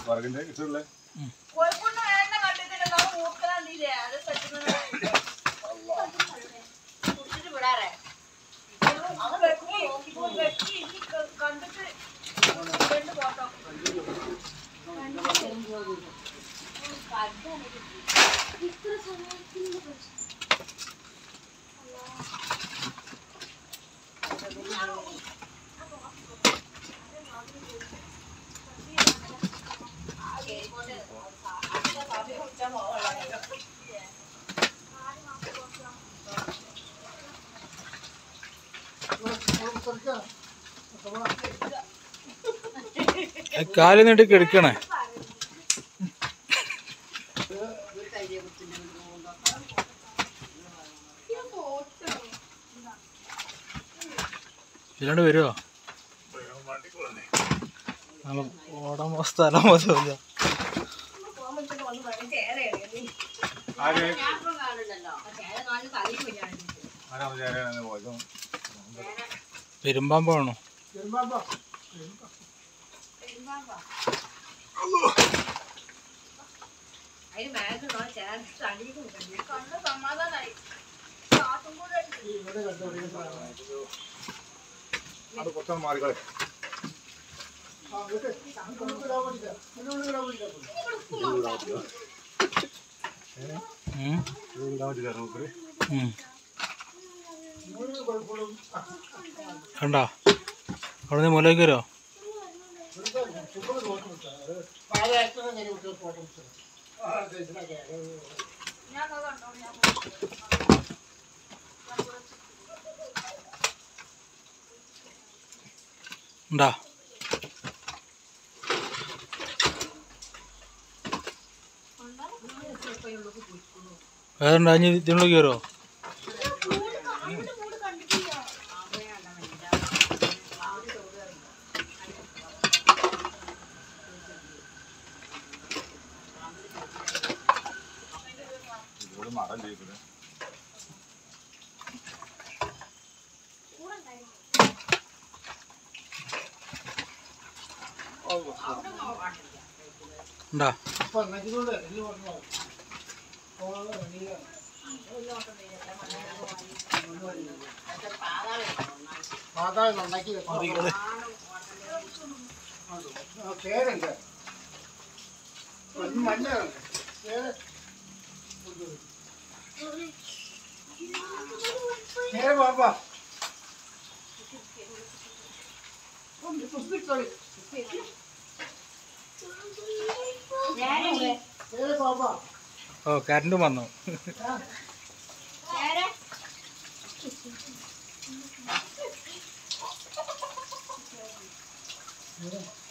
വർഗിന്റെ ഇഷ്ടമുള്ള കോഴിക്കോട് എണ്ണ കണ്ടിട്ടില്ല നമ്മൾ മൂക്കലാണ്ടില്ലേ അത് പറ്റുന്നത് കുടിച്ചിട്ട് വിടാറേ അത് വെക്കി ഇപ്പോൾ വെക്കി ഇനി ക- കണ്ടിട്ട് രണ്ട് ഫോട്ടോ കാല് നീട്ടി കിടക്കണേ ഇതിലാണ്ട് വരുമോ നാളെ ഓടാൻ പോ- സ്ഥലം മതിയല്ല ആര് ആരാ ചേരാനെന്ന് പോയതും പെരുമ്പാമ്പാണോ അതിന് മേഘണോ ചേർത്ത് അടിയിൽ കണ്ണ് സമാധാനായി കാട്ടും കൂടെ അത് കുറച്ചൊന്ന് മാറിക്കളെ ഉം. ഇടാൻ പറ്റില്ല റൂട്ടില് ഉം. കണ്ടാ അവിടെ നിന്ന് മുലയ്ക്ക് വരുമോ ഞാൻ കണ്ടോ ഞാൻ ഉണ്ടാ വേറെ ഉണ്ടാ ഇനി ഇതിനുള്ളിൽ കയറുമോ ഇവിടെ മരം ചെയ്യിക്കുന്നത് ഉണ്ടാ മതികളെ. ഓ കറണ്ടും വന്നു നേരെ